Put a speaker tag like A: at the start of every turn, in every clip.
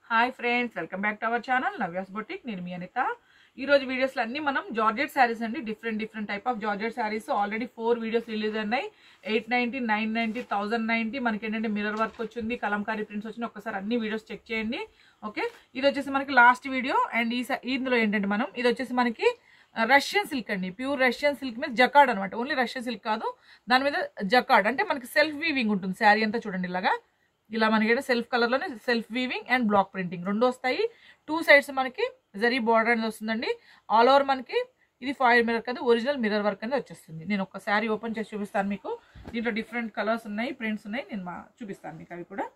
A: hi friends welcome back to our channel Navya's boutique నేను మీ అనిత ఈ రోజు వీడియోస్లో అన్ని మనం జార్జెట్ శారీస్ అండి different different type of georgette saris already four videos release అయినాయి eight ninety nine ninety thousand ninety మనకి ఏంటంటే మిరర్ వర్క్ వచ్చింది కలంకారీ ప్రింట్స్ వచ్చింది ఒకసారి అన్ని వీడియోస్ చెక్ చేయండి ఓకే ఇది వచ్చేసి మనకి లాస్ట్ వీడియో అండ్ ఈ స- ఇందులో ఏంటంటే మనం ఇది వచ్చేసి మనకి రష్యన్ సిల్క్ అండి ప్యూర్ రష్యన్ సిల్క్ మీద జకాడ్ అనమాట ఓన్లీ రష్యన్ సిల్క్ కాదు దాని మీద జకాడ్ అంటే మనకి సెల్ఫ్ వీవింగ్ ఉంటుంది శారీ అంతా చూడండి ఇలాగా ఇలా మనకి సెల్ఫ్ కలర్లోనే self weaving and block printing రెండు వస్తాయి టూ సైడ్స్ మనకి జరీ బార్డర్ అనేది వస్తుందండి ఆల్ ఓవర్ మనకి ఇది ఫాయిల్ మిరర్ కదా ఒరిజినల్ మిరర్ వర్క్ అనేది వచ్చేస్తుంది నేను ఒక శారీ ఓపెన్ చేసి చూపిస్తాను మీకు దీంట్లో డిఫరెంట్ కలర్స్ ఉన్నాయి ప్రింట్స్ ఉన్నాయి నేను మా చూపిస్తాను మీకు అవి కూడా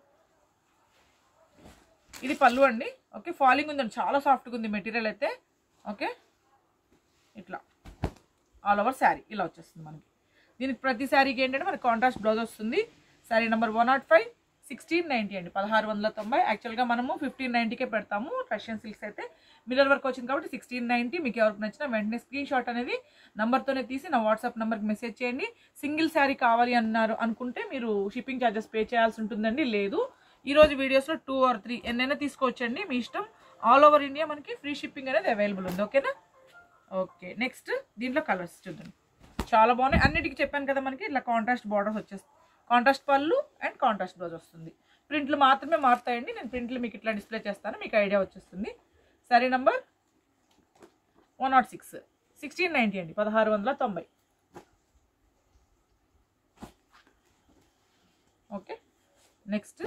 A: ఇది పళ్ళు అండి ఓకే ఫాలింగ్ ఉందండి చాలా సాఫ్ట్గా ఉంది మెటీరియల్ అయితే ఓకే ఇట్లా ఆల్ ఓవర్ శారీ ఇలా వచ్చేస్తుంది మనకి దీనికి ప్రతి శారీకి ఏంటంటే మనకి కాంట్రాస్ట్ బ్లౌజ్ వస్తుంది sari number one nought five sixteen ninety అండి పదహారు వందల తొంభై యాక్చువల్గా మనము ఫిఫ్టీన్ నైంటీకే పెడతాము రష్యన్ సిల్క్స్ అయితే మిరర్ వర్క్ వచ్చింది కాబట్టి సిక్స్టీన్ నైంటీ మీకు ఎవరికి నచ్చినా వెంటనే స్క్రీన్ షాట్ అనేది నంబర్తోనే తీసి నా వాట్సాప్ నెంబర్కి మెసేజ్ చేయండి సింగిల్ శారీ కావాలి అన్నారు అనుకుంటే మీరు షిప్పింగ్ ఛార్జెస్ పే చేయాల్సి ఉంటుందండి లేదు ఈ రోజు వీడియోస్లో టూ ఆర్ త్రీ ఎన్నైనా తీసుకోవచ్చండి మీ ఇష్టం ఆల్ ఓవర్ ఇండియా మనకి ఫ్రీ షిప్పింగ్ అనేది అవైలబుల్ ఉంది ఓకేనా ఓకే నెక్స్ట్ దీంట్లో కలర్స్ చూద్దాం చాలా బాగున్నాయి అన్నిటికీ చెప్పాను కదా మనకి ఇట్లా కాంట్రాస్ట్ బార్డర్స్ వచ్చేస్తుంది కాంట్రాస్ట్ పళ్ళు అండ్ కాంట్రాస్ట్ బ్లౌజ్ వస్తుంది ప్రింట్లు మాత్రమే మారుతాయండి నేను ప్రింట్లు మీకు ఇట్లా డిస్ప్లే చేస్తాను మీకు ఐడియా వచ్చేస్తుంది సరే number one nought six sixteen ninety అండి పదహారు వందల తొంభై okay next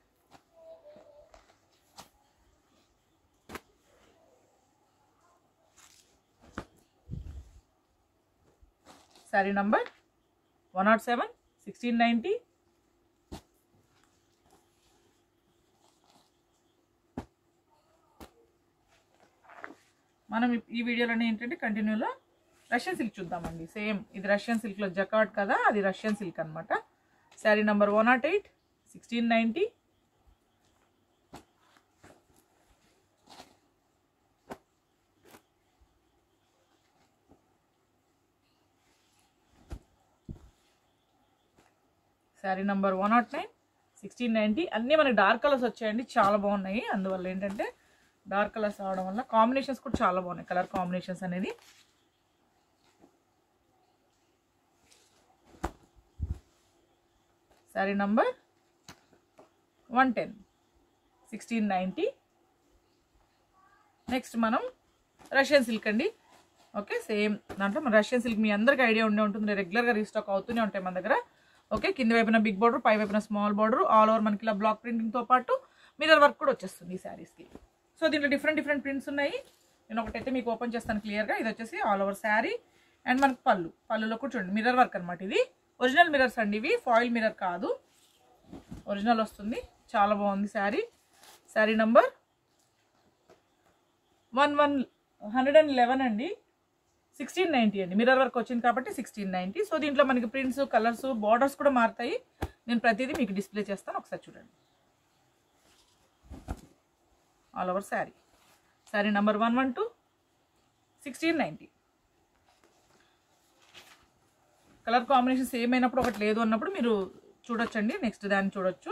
A: sari number one nought seven sixteen ninety మనం ఇప్- ఈ వీడియోలోనే ఏంటంటే కంటిన్యూలో రష్యన్ సిల్క్ చూద్దామండి సేమ్ ఇది రష్యన్ సిల్క్లో జకాట్ కదా అది రష్యన్ సిల్క్ అనమాట sari number one nought eight sixteen ninety sari number one nought nine sixteen ninety అన్నీ మనకి డార్క్ కలర్స్ వచ్చాయండి చాలా బాగున్నాయి అందువల్ల ఏంటంటే డార్క్ కలర్స్ రావడం వల్ల కాంబినేషన్స్ కూడా చాలా బాగున్నాయి కలర్ కాంబినేషన్స్ అనేది sari number one ten sixteen ninety next మనం రష్యన్ సిల్క్ అండి ఓకే సేమ్ దాంట్లో మన రష్యన్ సిల్క్ మీ అందరికీ ఐడియా ఉండే ఉంటుంది రెగ్యులర్గా రీస్టాక్ అవుతూనే ఉంటాయి మన దగ్గర ఓకే కింద వైపున బిగ్ బార్డర్ పై వైపున స్మాల్ బార్డర్ ఆల్ ఓవర్ మనకి ఇలా బ్లాక్ ప్రింటింగ్తో పాటు మిరర్ వర్క్ కూడా వచ్చేస్తుంది ఈ శారీస్కి సో దీంట్లో డిఫరెంట్ డిఫరెంట్ ప్రింట్స్ ఉన్నాయి నేను ఒకటైతే మీకు ఓపెన్ చేస్తాను క్లియర్గా ఇది వచ్చేసి ఆల్ ఓవర్ శారీ అండ్ మనకి పళ్ళు పళ్ళులో కూడా చూడండి మిరర్ వర్క్ అనమాట ఇది ఒరిజినల్ మిరర్స్ అండి ఇవి ఫాయిల్ మిరర్ కాదు ఒరిజినల్ వస్తుంది చాలా బాగుంది sari sari number one one hundred and eleven అండి సిక్స్టీన్ నైంటీ అండి మిరర్ వర్క్ వచ్చింది కాబట్టి సిక్స్టీన్ నైంటీ సో దీంట్లో మనకి ప్రింట్స్ కలర్స్ బార్డర్స్ కూడా మారుతాయి నేను ప్రతిదీ మీకు డిస్ప్లే చేస్తాను ఒకసారి చూడండి all over sari sari number one one two sixteen ninety colour combination same అయినప్పుడు ఒకటి లేదు అన్నప్పుడు మీరు చూడొచ్చండి నెక్స్ట్ దాన్ని చూడొచ్చు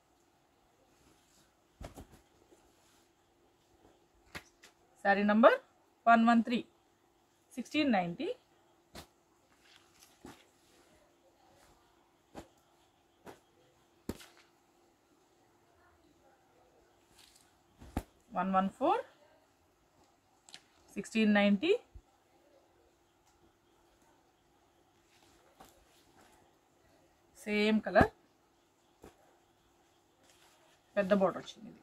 A: sari number one one three sixteen ninety one one four sixteen ninety same colour పెద్ద బోర్డర్ వచ్చింది ఇది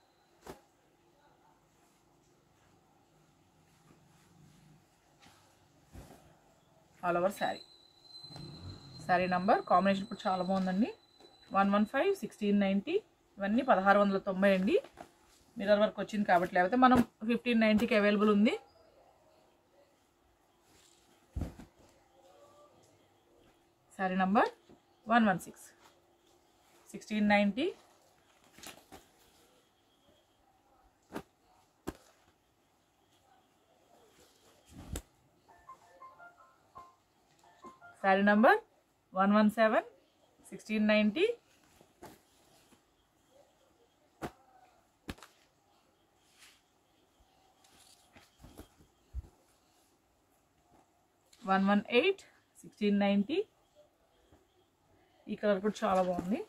A: all over sari sari number combination కూడా చాలా బాగుందండి one one five sixteen ninety ఇవన్నీ పదహారు వందల తొంభై అండి మిరర్ వర్క్ వచ్చింది కాబట్టి లేకపోతే మనం ఫిఫ్టీన్ నైంటీకి అవైలబుల్ ఉంది sari number one one six sixteen ninety sari number one one seven sixteen ninety one one eight sixteen ninety ఈ కలర్ కూడా చాలా బాగుంది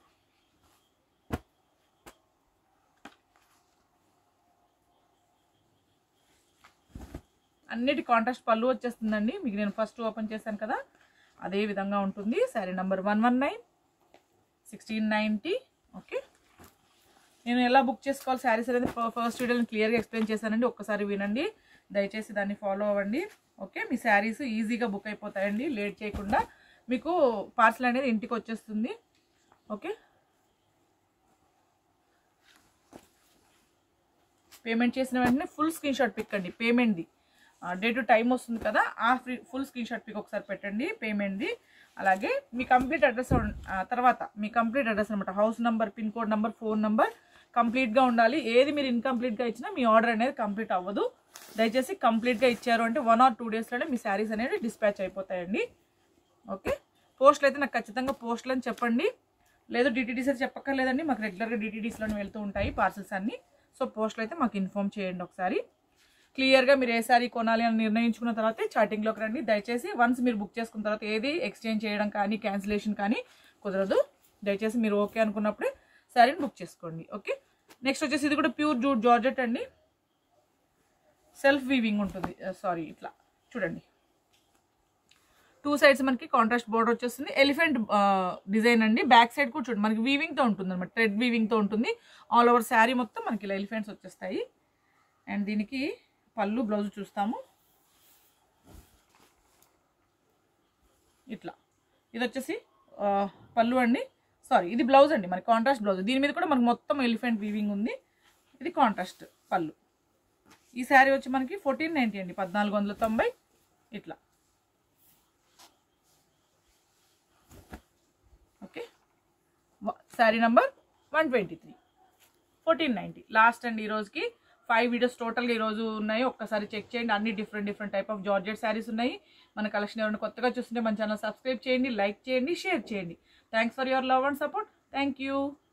A: అన్నిటి కాంట్రాస్ట్ పళ్ళు వచ్చేస్తుందండి మీకు నేను ఫస్ట్ ఓపెన్ చేశాను కదా అదే విధంగా ఉంటుంది sari number one one nine sixteen ninety okay నేను ఎలా బుక్ చేసుకోవాలి శారీస్ అనేది ఫస్ట్ వీడియోని క్లియర్గా ఎక్స్ప్లెయిన్ చేశానండి ఒక్కసారి వినండి దయచేసి దాన్ని ఫాలో అవ్వండి ఓకే మీ శారీస్ ఈజీగా బుక్ అయిపోతాయండి లేట్ చేయకుండా మీకు పార్సల్ అనేది ఇంటికి వచ్చేస్తుంది ఓకే పేమెంట్ చేసిన వెంటనే ఫుల్ స్క్రీన్ షాట్ పిక్ అండి పేమెంట్ది డే టు టైం వస్తుంది కదా ఆ free full screenshot pic ఒకసారి పెట్టండి పేమెంట్ది అలాగే మీ కంప్లీట్ అడ్రస్ తర్వాత మీ కంప్లీట్ అడ్రస్ అనమాట house number pin code number phone number కంప్లీట్గా ఉండాలి ఏది మీరు ఇన్కంప్లీట్గా ఇచ్చినా మీ ఆర్డర్ అనేది కంప్లీట్ అవ్వదు దయచేసి కంప్లీట్గా ఇచ్చారు అంటే వన్ ఆర్ టూ డేస్లోనే మీ శారీస్ అనేవి డిస్పాచ్ అయిపోతాయండి ఓకే పోస్టులు అయితే నాకు ఖచ్చితంగా పోస్టులు అని చెప్పండి లేదు డిటీడీస్ అయితే చెప్పక్కర్లేదండి మాకు రెగ్యులర్గా డిటీడీస్లోనే వెళ్తూ ఉంటాయి పార్సల్స్ అన్నీ సో పోస్టులు అయితే మాకు ఇన్ఫామ్ చేయండి ఒకసారి క్లియర్గా మీరు ఏ సారీ కొనాలి అని నిర్ణయించుకున్న తర్వాత చాటింగ్లోకి రండి దయచేసి వన్స్ మీరు బుక్ చేసుకున్న తర్వాత ఏది ఎక్స్చేంజ్ చేయడం కానీ క్యాన్సిలేషన్ కానీ కుదరదు దయచేసి మీరు ఓకే అనుకున్నప్పుడే శారీని బుక్ చేసుకోండి ఓకే నెక్స్ట్ వచ్చేసి ఇది కూడా ప్యూర్ జూట్ జార్జెట్ అండి సెల్ఫ్ వీవింగ్ ఉంటుంది సారీ ఇట్లా చూడండి టూ సైడ్స్ మనకి కాంట్రాస్ట్ బోర్డర్ వచ్చేస్తుంది ఎలిఫెంట్ డిజైన్ అండి బ్యాక్ సైడ్ కూడా చూడండి మనకి వీవింగ్తో ఉంటుంది అనమాట థ్రెడ్ వీవింగ్తో ఉంటుంది ఆల్ ఓవర్ శారీ మొత్తం మనకి ఇలా ఎలిఫెంట్స్ వచ్చేస్తాయి అండ్ దీనికి పళ్ళు బ్లౌజ్ చూస్తాము ఇట్లా ఇది వచ్చేసి ఆ, పళ్ళు అండి సారీ ఇది బ్లౌజ్ అండి మరి కాంట్రాస్ట్ బ్లౌజ్ దీని మీద కూడా మనకి మొత్తం ఎలిఫెంట్ వీవింగ్ ఉంది ఇది కాంట్రాస్ట్ పళ్ళు ఈ శారీ వచ్చి మనకి ఫోర్టీన్ నైంటీ అండి పద్నాలుగు వందల తొంభై ఇట్లా okay sari number one twenty three fourteen ninety last అండి ఈ రోజుకి ఫైవ్ వీడియోస్ టోటల్గా ఈరోజు ఉన్నాయి ఒక్కసారి చెక్ చేయండి అన్ని different different type of georgette saris ఉన్నాయి మన కలెక్షన్ ఎవరైనా కొత్తగా చూస్తుంటే మన ఛానల్ సబ్స్క్రైబ్ చేయండి లైక్ చేయండి షేర్ చేయండి thanks for your love and support thank you